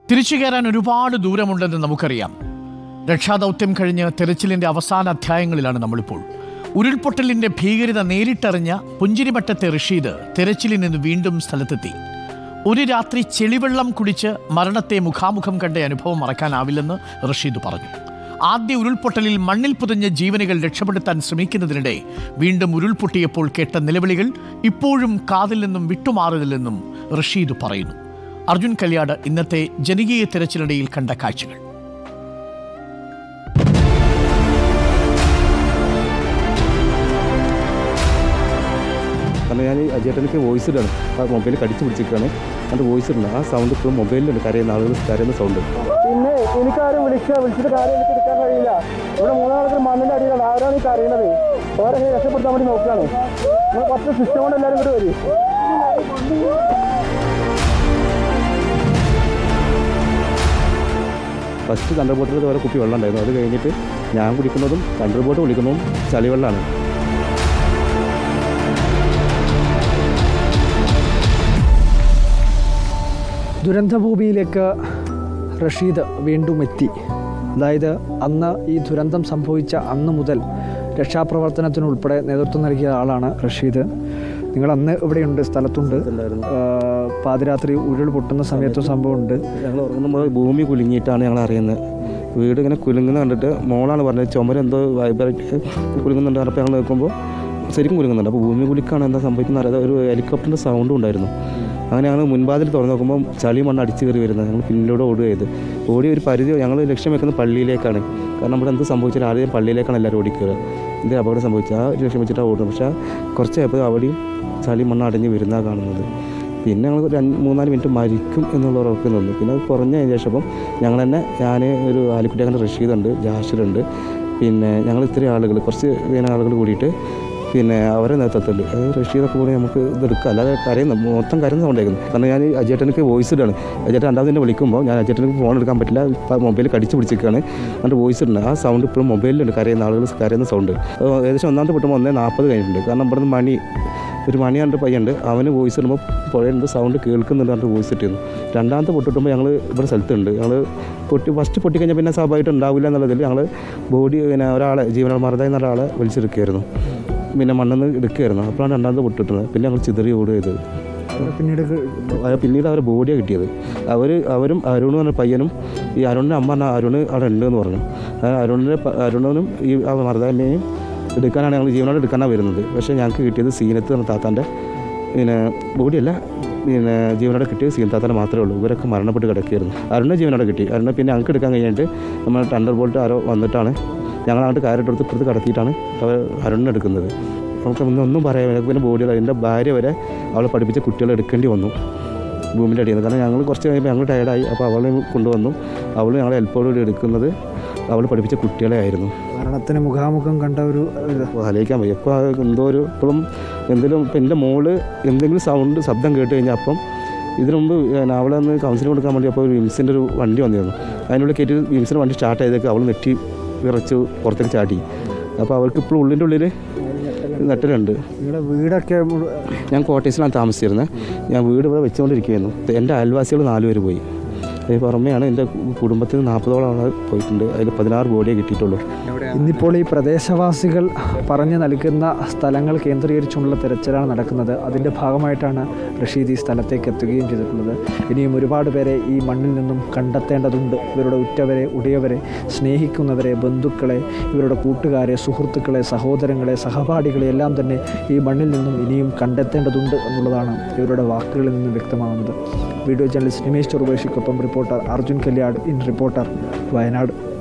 തിരിച്ചു കയറാൻ ഒരുപാട് ദൂരമുണ്ടെന്ന് നമുക്കറിയാം രക്ഷാദൗത്യം കഴിഞ്ഞ് തെരച്ചിലിന്റെ അവസാന അധ്യായങ്ങളിലാണ് നമ്മളിപ്പോൾ ഉരുൾപൊട്ടലിന്റെ ഭീകരത നേരിട്ടറിഞ്ഞ പുഞ്ചിരിമട്ടത്തെ റഷീദ് തെരച്ചിലിൽ നിന്ന് വീണ്ടും സ്ഥലത്തെത്തി ഒരു രാത്രി ചെളിവെള്ളം കുടിച്ച് മരണത്തെ മുഖാമുഖം കണ്ട അനുഭവം മറക്കാനാവില്ലെന്ന് റഷീദ് പറഞ്ഞു ആദ്യ ഉരുൾപൊട്ടലിൽ മണ്ണിൽ പുതഞ്ഞ ജീവനുകൾ രക്ഷപ്പെടുത്താൻ ശ്രമിക്കുന്നതിനിടെ വീണ്ടും ഉരുൾപൊട്ടിയപ്പോൾ കേട്ട നിലവിളികൾ ഇപ്പോഴും കാതിൽ നിന്നും വിട്ടുമാറുന്നില്ലെന്നും റഷീദ് പറയുന്നു അർജുൻ കല്യാട് ഇന്നത്തെ ജനകീയ തെരച്ചിലിടയിൽ കണ്ട കാഴ്ചകൾ കാരണം ഞാൻ അജേട്ടനക്ക് വോയിസ് ഇടാണ് ആ മൊബൈൽ കടിച്ചു പിടിച്ചിരിക്കുകയാണ് അതിൻ്റെ വോയിസ് ഇടുന്നത് ആ സൗണ്ട് ഇപ്പോഴും മൊബൈലിലുണ്ട് കരയുന്ന ആളുകൾ കരയുന്ന സൗണ്ട് പിന്നെ എനിക്കാരും വിളിക്കുക വിളിച്ചിട്ട് കാര്യം എനിക്ക് എടുക്കാൻ കഴിയില്ല ഇവിടെ മൂന്നാൾക്ക് മണ്ണിന്റെ അടിയിലാണ് ആരാണ് ഈ കരയുന്നത് വേറെ രക്ഷപ്പെടുത്താൻ വേണ്ടി നോക്കുകയാണ് നിങ്ങൾ കുറച്ച് സിസ്റ്റം കൊണ്ട് എല്ലാവരും കൂടി വരും ഫസ്റ്റ് തണ്ടർ ബോട്ടിൽ വരെ കുപ്പി വെള്ളം ഉണ്ടായിരുന്നു അത് കഴിഞ്ഞിട്ട് ഞാൻ കുടിക്കുന്നതും തണ്ടർ ബോട്ട് കുടിക്കുന്നതും ചളിവെള്ളമാണ് ദുരന്തഭൂമിയിലേക്ക് റഷീദ് വീണ്ടും എത്തി അതായത് അന്ന് ഈ ദുരന്തം സംഭവിച്ച അന്ന് മുതൽ രക്ഷാപ്രവർത്തനത്തിനുൾപ്പെടെ നേതൃത്വം നൽകിയ ആളാണ് റഷീദ് നിങ്ങൾ അന്ന് ഇവിടെയുണ്ട് സ്ഥലത്തുണ്ട് ആ, പാതിരാത്രി ഉരുൾ പൊട്ടുന്ന സമയത്തും സംഭവമുണ്ട് ഞങ്ങൾ ഉറങ്ങുമ്പോൾ ഭൂമി കുലുങ്ങിയിട്ടാണ് ഞങ്ങൾ അറിയുന്നത് വീട് ഇങ്ങനെ കുലുങ്ങുന്ന കണ്ടിട്ട് മോളാണ് പറഞ്ഞത് ചുമരെന്തോ വൈബ്രേറ്റ് കുലുങ്ങുന്നുണ്ട് പറഞ്ഞപ്പോൾ ഞങ്ങൾ നോക്കുമ്പോൾ ശരിക്കും കുലുങ്ങുന്നുണ്ട് അപ്പോൾ ഭൂമി കുലുക്കാണ് എന്താ സംഭവിക്കുന്നത് അറിയാതെ ഒരു ഹെലികോപ്റ്ററിൻ്റെ സൗണ്ടും ഉണ്ടായിരുന്നു അങ്ങനെ ഞങ്ങൾ മുൻവാതിൽ തുറന്ന് നോക്കുമ്പോൾ ചളി മണ്ണ് അടിച്ചു കയറി വരുന്നത് ഞങ്ങൾ പിന്നിലൂടെ ഓടുക ചെയ്ത് ഓടി ഒരു പരിധി ഞങ്ങൾ ലക്ഷ്യം വെക്കുന്നത് പള്ളിയിലേക്കാണ് കാരണം ഇവിടെ എന്ത് സംഭവിച്ചാലും ആദ്യം പള്ളിയിലേക്കാണ് എല്ലാവരും ഓടിക്കുക എന്ത് അപകടം സംഭവിച്ചത് ആ ഒരു ലക്ഷ്യം വെച്ചിട്ടാണ് ഓടുന്നത് പക്ഷേ കുറച്ച് ആയപ്പോൾ അവിടെയും ചളി മണ്ണ് അടഞ്ഞ് വരുന്ന കാണുന്നത് പിന്നെ ഞങ്ങൾ ഒരു അഞ്ച് മൂന്നാല് മിനിറ്റ് മരിക്കും എന്നുള്ള ഉറപ്പ് നിന്നു പിന്നെ അത് കുറഞ്ഞതിന് ശേഷം അപ്പം ഞങ്ങൾ തന്നെ ഞാൻ ഒരു ആലിക്കുട്ടിയാക്കൻ്റെ റഷീദുണ്ട് ജാഷിറുണ്ട് പിന്നെ ഞങ്ങൾ ഇത്രയും ആളുകൾ കുറച്ച് പിന്നെ ആളുകൾ കൂടിയിട്ട് പിന്നെ അവരെ നേതൃത്വത്തിൽ അത് റഷീദൊക്കെ കൂടി നമുക്ക് ഇതെടുക്കുക അല്ലാതെ കരയുന്ന മൊത്തം കരയുന്ന സൗണ്ടായിരുന്നു കാരണം ഞാൻ അജേട്ടനക്ക് വോയിസ് ഇടാണ് അജേട്ടൻ രണ്ടാമത് തന്നെ വിളിക്കുമ്പോൾ ഞാൻ അജേട്ടനക്ക് ഫോൺ എടുക്കാൻ പറ്റില്ല ഇപ്പം മൊബൈൽ കടിച്ച് പിടിച്ചിരിക്കുകയാണ് എന്നിട്ട് വോയിസ് ഇടുന്നത് ആ സൗണ്ട് ഇപ്പോഴും മൊബൈലിലുണ്ട് കരയുന്ന ആളുകൾ കരയുന്ന സൗണ്ട് അത് ഏകദേശം ഒന്നാമത്തെ പൊട്ടുമ്പോൾ ഒന്നേ നാൽപ്പത് കഴിഞ്ഞിട്ടുണ്ട് കാരണം ഇവിടുന്ന് മണി ഒരു മണി കണ്ട് പയ്യുണ്ട് അവന് വോയിസ് ഇടുമ്പോൾ പുഴയുണ്ട് സൗണ്ട് കേൾക്കുന്നുണ്ട് പറഞ്ഞിട്ട് വോയിസ് ഇട്ടിരുന്നു രണ്ടാമത്തെ പൊട്ടിട്ടുമ്പോൾ ഞങ്ങൾ ഇവിടെ സ്ഥലത്തുണ്ട് ഞങ്ങൾ പൊട്ടി ഫസ്റ്റ് പൊട്ടിക്കഴിഞ്ഞാൽ പിന്നെ സ്വാഭാവികമായിട്ട് ഉണ്ടാവില്ല എന്നുള്ളതിൽ ഞങ്ങൾ ബോഡി പിന്നെ ഒരാളെ ജീവനാൽ മറുതായി എന്ന ഒരാളെ വലിച്ചെടുക്കുകയായിരുന്നു പിന്നെ മണ്ണെന്ന് എടുക്കുകയായിരുന്നു അപ്പോഴാണ് രണ്ടാമത്തെ പൊട്ടിട്ടുന്നത് പിന്നെ ഞങ്ങൾ ചിതറി ഓടുക ചെയ്തത് പിന്നീട് അത് പിന്നീട് അവരെ ബോഡിയാണ് കിട്ടിയത് അവർ അവരും അരുൺ എന്ന് പറഞ്ഞ പയ്യനും ഈ അരുണിൻ്റെ അമ്മ പറഞ്ഞ അരുണ് അവിടെ ഉണ്ട് എന്ന് പറഞ്ഞു ആ അരുണിൻ്റെ പ- അരുണനും ഈ മറുതാമ്മയും എടുക്കാനാണ് ഞങ്ങൾ ജീവനോട് എടുക്കാനാണ് വരുന്നത് പക്ഷേ ഞങ്ങൾക്ക് കിട്ടിയത് സീനത്ത് എന്ന താത്താൻ്റെ പിന്നെ ബോഡിയല്ല പിന്നെ ജീവനോടെ കിട്ടിയത് സീൻ താത്താൻ്റെ മാത്രമേ ഉള്ളൂ ഇവരൊക്കെ മരണപ്പെട്ട് കിടക്കുകയായിരുന്നു അരുണിനെ ജീവനോടെ കിട്ടി അരുണിനെ പിന്നെ ഞങ്ങൾക്ക് എടുക്കാൻ കഴിഞ്ഞിട്ട് നമ്മൾ ടണ്ടർ ബോൾട്ട് ആരോ വന്നിട്ടാണ് ഞങ്ങൾ അങ്ങോട്ട് കയറിട്ടെടുത്ത് ഇപ്പുറത്ത് കടത്തിയിട്ടാണ് അവർ അരുണിനെ എടുക്കുന്നത് നമുക്ക് ഒന്നും ഒന്നും പറയാൻ പറ്റില്ല. പിന്നെ ബോഡികൾ എൻ്റെ ഭാര്യ വരെ അവളെ പഠിപ്പിച്ച കുട്ടികളെ എടുക്കേണ്ടി വന്നു ഭൂമിൻ്റെ അടിയിൽ നിന്ന് കാരണം ഞങ്ങൾ കുറച്ച് കഴിയുമ്പോൾ ഞങ്ങൾ ടയർഡായി അപ്പോൾ അവളെ കൊണ്ടുവന്നു അവൾ ഞങ്ങളെ ഹെൽപ്പോടുകൂടി എടുക്കുന്നത് അവൾ പഠിപ്പിച്ച കുട്ടികളെ ആയിരുന്നു മരണത്തിന് മുഖാമുഖം കണ്ട ഒരു ഇത്. അപ്പോൾ ആലോചിക്കാൻ വയ്യ ഇപ്പോൾ എന്തോ ഒരു ഇപ്പോഴും എന്തെങ്കിലും ഇപ്പം എൻ്റെ മോള് എന്തെങ്കിലും സൗണ്ട് ശബ്ദം കേട്ട് കഴിഞ്ഞാൽ അപ്പം ഇതിനു മുമ്പ് ഞാൻ അവളെ ഒന്ന് കൗൺസിലിംഗ് കൊടുക്കാൻ വേണ്ടി അപ്പോൾ ഒരു വിംസിൻ്റെ ഒരു വണ്ടി വന്നിരുന്നു അതിനുള്ളിൽ കയറ്റി വിംസിൻ്റെ വണ്ടി സ്റ്റാർട്ട് ചെയ്തേക്ക് അവൾ നെറ്റി വിറച്ച് പുറത്തേക്ക് ചാടി അപ്പോൾ അവൾക്ക് ഇപ്പോൾ ഉള്ളിൻ്റെ ഉള്ളിൽ നെട്ടലുണ്ട് നിങ്ങളുടെ വീടൊക്കെ മുഴു- ഞാൻ കോട്ടേഴ്സിലാണ് താമസിച്ചിരുന്നത് ഞാൻ വീട് ഇവിടെ വെച്ചുകൊണ്ടിരിക്കുകയായിരുന്നു എൻ്റെ അയൽവാസികൾ നാലുപേര് പോയി അതിന് പുറമെയാണ് എൻ്റെ കുടുംബത്തിൽ നിന്ന് നാൽപ്പതോളം ആൾ പോയിട്ടുണ്ട് അതിൽ പതിനാറ് ബോഡിയേ കിട്ടിയിട്ടുള്ളൂ ഇന്നിപ്പോൾ ഈ പ്രദേശവാസികൾ പറഞ്ഞു നൽകുന്ന സ്ഥലങ്ങൾ കേന്ദ്രീകരിച്ചുള്ള തിരച്ചിലാണ് നടക്കുന്നത് അതിൻ്റെ ഭാഗമായിട്ടാണ് റഷീദ് ഈ സ്ഥലത്തേക്ക് എത്തുകയും ചെയ്തിട്ടുള്ളത് ഇനിയും ഒരുപാട് പേരെ ഈ മണ്ണിൽ നിന്നും കണ്ടെത്തേണ്ടതുണ്ട് ഇവരുടെ ഉറ്റവരെ ഉടയവരെ സ്നേഹിക്കുന്നവരെ ബന്ധുക്കളെ ഇവരുടെ കൂട്ടുകാരെ സുഹൃത്തുക്കളെ സഹോദരങ്ങളെ സഹപാഠികളെ എല്ലാം തന്നെ ഈ മണ്ണിൽ നിന്നും ഇനിയും കണ്ടെത്തേണ്ടതുണ്ട് എന്നുള്ളതാണ് ഇവരുടെ വാക്കുകളിൽ നിന്ന് വ്യക്തമാകുന്നത് വീഡിയോ ജേർണലിസ്റ്റ് രമേശ് ചെറുപേഷിക്കൊപ്പം reporter Arjun Kalyad in reporter Wayanad